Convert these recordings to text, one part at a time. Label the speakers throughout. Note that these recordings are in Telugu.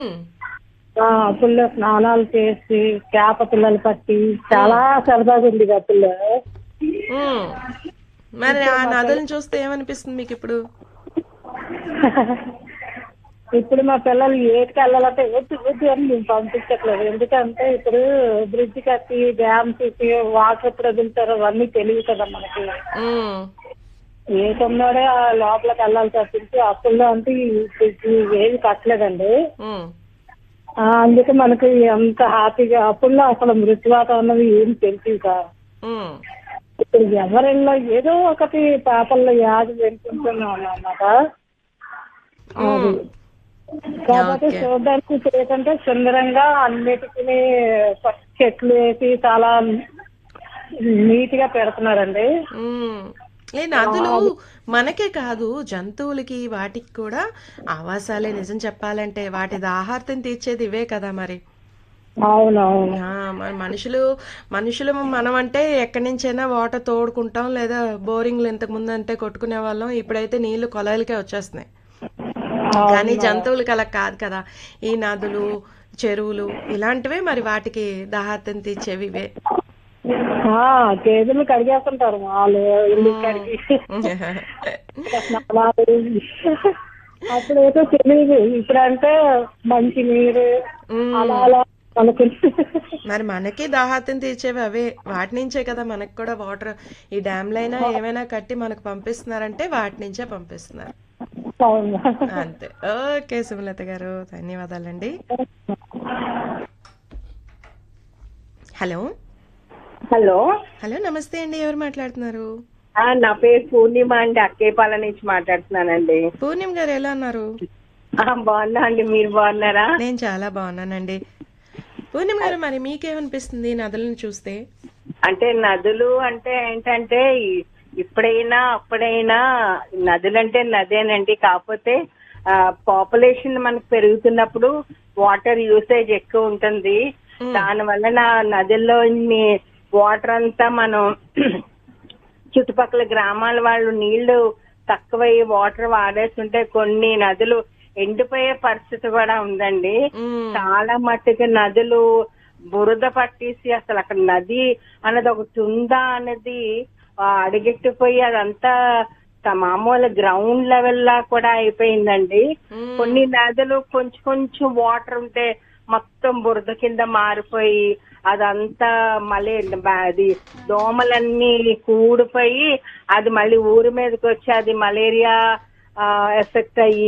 Speaker 1: ఉమ్.
Speaker 2: ఆ, అప్పుల్లో స్నానాలు చేసి చేప పిల్లలు పట్టి చాలా సరదాగా ఉంది అప్పుల్లో
Speaker 1: ఉమ్. మరి ఆ నదులను చూస్తే ఏమనిపిస్తుంది మీకు ఇప్పుడు
Speaker 2: ఇప్పుడు మా పిల్లలు ఏటికి వెళ్ళాలంటే వద్దు వద్దు అని మేము పంపించట్లేదు ఎందుకంటే ఇప్పుడు బ్రిడ్జ్ కట్టి డ్యామ్ తీసి వాటర్ ఎప్పుడు వదులుతారో అవన్నీ తెలియదు కదా మనకి
Speaker 1: ఉమ్.
Speaker 2: ఏ కొన్నాడే ఆ లోపలికి వెళ్ళాలి తప్పించి అప్పుల్లో అంటే ఈ బ్రిడ్జ్ ఏమి కట్టలేదండి
Speaker 1: ఉమ్.
Speaker 2: ఆ, అందుకే మనకి ఎంత హ్యాపీగా అప్పుల్లో అసలు మృత్యువాత ఉన్నది ఏం తెలియదు సార్
Speaker 1: ఉమ్.
Speaker 2: ఇప్పుడు ఎవరిలో ఏదో ఒకటి పేపర్లో యాడ్ వింటుంటున్నాం అన్నమాట
Speaker 1: ఉమ్.
Speaker 2: కాబట్టి
Speaker 1: ఓకే.
Speaker 2: చూడడానికి ఏంటంటే సుందరంగా అన్నిటికీ చెట్లు వేసి చాలా నీట్ గా పెడుతున్నారండి
Speaker 1: ఉమ్. ఈ నదులు మనకే కాదు జంతువులకి వాటికి కూడా ఆవాసాలే నిజం చెప్పాలంటే వాటి దాహార్తం తీర్చేది ఇవే కదా మరి
Speaker 2: అవునవును
Speaker 1: ఆ, మన మనుషులు మనుషులు మనం అంటే ఎక్కడి నుంచైనా వాటర్ తోడుకుంటాం లేదా బోరింగ్లు ఇంతకు ముందు అంటే కొట్టుకునే వాళ్ళం ఇప్పుడైతే నీళ్లు కొలాయిలకే వచ్చేస్తున్నాయి కానీ జంతువులకి అలా కాదు కదా ఈ నదులు చెరువులు ఇలాంటివే మరి వాటికి దాహార్తం తీర్చేవి ఇవే
Speaker 2: ఆ, గేదెలు కడిగేస్తుంటారు వాళ్ళు ఇల్లు కడిగి స్నానాలు. అప్పుడైతే తెలియదు ఇప్పుడంటే మంచి నీరు
Speaker 1: ఉమ్.
Speaker 2: అలా అలా అనుకుంటు
Speaker 1: మరి మనకి దాహార్తం తీర్చేవి అవే వాటి నుంచే కదా మనకు కూడా వాటర్ ఈ డ్యామ్లైనా ఏమైనా కట్టి మనకు పంపిస్తున్నారంటే వాటి నుంచే పంపిస్తున్నారు
Speaker 2: అవును
Speaker 1: అంతే ఓకే సుమలత గారు ధన్యవాదాలండి హలో
Speaker 3: హలో
Speaker 1: హలో నమస్తే అండి ఎవరు మాట్లాడుతున్నారు
Speaker 3: ఆ, నా పేరు పూర్ణిమ అండి అక్కేపాల నుంచి మాట్లాడుతున్నానండి
Speaker 1: పూర్ణిమ గారు ఎలా ఉన్నారు
Speaker 3: ఆ, బాగున్నా అండి మీరు బాగున్నారా
Speaker 1: నేను చాలా బాగున్నానండి పూర్ణిమ గారు మరి మీకేమనిపిస్తుంది ఈ నదులను చూస్తే
Speaker 3: అంటే నదులు అంటే ఏంటంటే ఈ- ఇప్పుడైనా అప్పుడైనా నదులంటే నదేనండి కాకపోతే పాపులేషన్ మనకు పెరుగుతున్నప్పుడు వాటర్ యూసేజ్ ఎక్కువ ఉంటుంది దాని వలన నదుల్లో వాటర్ అంతా మనం చుట్టుపక్కల గ్రామాల వాళ్ళు నీళ్లు తక్కువై వాటర్ వాడేస్తుంటే కొన్ని నదులు ఎండిపోయే పరిస్థితి కూడా ఉందండి
Speaker 1: మ్మ్.
Speaker 3: చాలా మట్టుకు నదులు బురద పట్టేసి అసలు అక్కడ నది అన్నది ఒకటి ఉందా అన్నది ఆ, అడుగెట్టిపోయి అదంతా త- మామూలు గ్రౌండ్ లెవెల్ లా కూడా అయిపోయిందండి
Speaker 1: మ్మ్.
Speaker 3: కొన్ని నదులు కొంచెం కొంచెం వాటర్ ఉంటే మొత్తం బురద కింద మారిపోయి అదంతా మళ్ళీ బ- అది దోమలన్నీ కూడిపోయి అది మళ్ళీ ఊరి మీదకి వచ్చి అది మలేరియా ఎఫెక్ట్ అయ్యి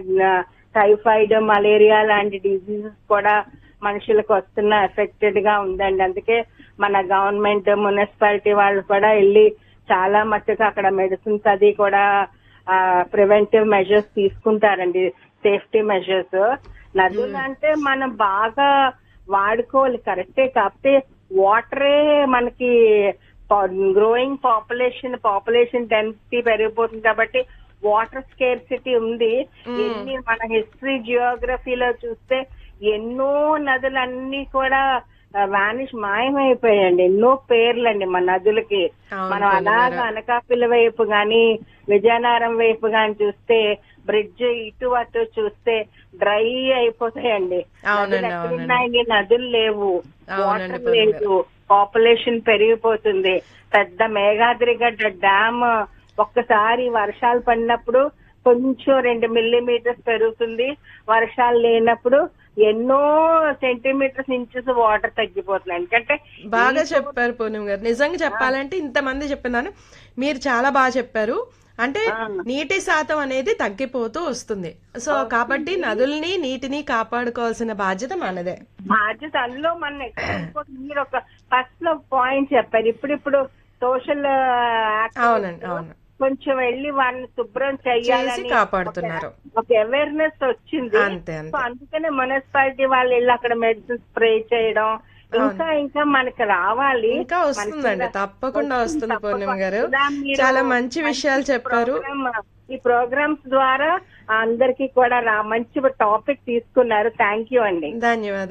Speaker 3: టైఫాయిడ్ మలేరియా లాంటి డిసీజెస్ కూడా మనుషులకు వస్తున్న ఎఫెక్టెడ్ గా ఉందండి అందుకే మన గవర్నమెంట్ మున్సిపాలిటీ వాళ్ళు కూడా వెళ్ళి చాలా మట్టుకు అక్కడ మెడిసిన్స్ అది కూడా ప్రివెంటివ్ మెజర్స్ తీసుకుంటారండి సేఫ్టీ మెజర్స్ నదులు అంటే మనం బాగా వాడుకోవాలి కరెక్టే కాకపోతే వాటరే మనకి గ్రోయింగ్ పాపులేషన్ పాపులేషన్ డెన్సిటీ పెరిగిపోతుంది కాబట్టి వాటర్ స్కేర్సిటీ ఉంది ఎన్ని మన హిస్టరీ జియోగ్రఫీలో చూస్తే ఎన్నో నదులన్నీ కూడా వానిష్ మాయమైపోయాయండి ఎన్నో పేర్లండి మన నదులకి
Speaker 1: అవును,
Speaker 3: మనం
Speaker 1: పొన్ను
Speaker 3: అలాగా అనకాపల్లి వైపు గాని విజయనగరం వైపు గాని చూస్తే బ్రిడ్జ్ ఇటు అటు చూస్తే డ్రై అయిపోతాయండి
Speaker 1: అవునండి,
Speaker 3: నదులు ఎక్కడున్నాయండి నదులు లేవు
Speaker 1: అవునండి,
Speaker 3: వాటర్
Speaker 1: పొన్ను
Speaker 3: లేదు పాపులేషన్ పెరిగిపోతుంది పెద్ద మేఘాద్రి గడ్డ డ్యామ్ ఒక్కసారి వర్షాలు పడినప్పుడు కొంచెం రెండు మిల్లీమీటర్స్ పెరుగుతుంది వర్షాలు లేనప్పుడు ఎన్నో సెంటీమీటర్స్ ఇంచెస్ వాటర్ తగ్గిపోతున్నాయి ఎందుకంటే
Speaker 1: బాగా చెప్పారు పూర్ణిమ గారు నిజంగా చెప్పాలంటే ఇంతమంది చెప్పినాను మీరు చాలా బాగా చెప్పారు అంటే నీటి శాతం అనేది తగ్గిపోతూ వస్తుంది సో కాబట్టి నదుల్ని నీటిని కాపాడుకోవాల్సిన బాధ్యత మనదే
Speaker 3: బాధ్యత అందులో మన మీరు ఒక ఫస్ట్ లో పాయింట్ చెప్పారు ఇప్పుడిప్పుడు సోషల్
Speaker 1: అవునండి అవును
Speaker 3: కొంచెం వెళ్ళి వాళ్ళని శుభ్రం చెయ్యాలని
Speaker 1: కాపాడుతున్నారు.
Speaker 3: ఒక- ఒక అవేర్నెస్ వచ్చింది
Speaker 1: అంతే
Speaker 3: సో
Speaker 1: అంతే
Speaker 3: అందుకనే మున్సిపాలిటీ వాళ్ళు వెళ్ళి అక్కడ మెడిసిన్ స్ప్రే చేయడం ఇంకా ఇంకా మనకి రావాలి
Speaker 1: ఇంకా వస్తుందండి తప్పకుండా వస్తుంది పూర్ణిమ గారు
Speaker 3: ఇలా మీరు
Speaker 1: చాలా మంచి విషయాలు చెప్పారు
Speaker 3: program- ఈ ప్రోగ్రామ్స్ ద్వారా అందరికీ కూడా రా- మంచి టాపిక్ తీసుకున్నారు థ్యాంక్ యూ అండి
Speaker 1: ధన్యవాదాలు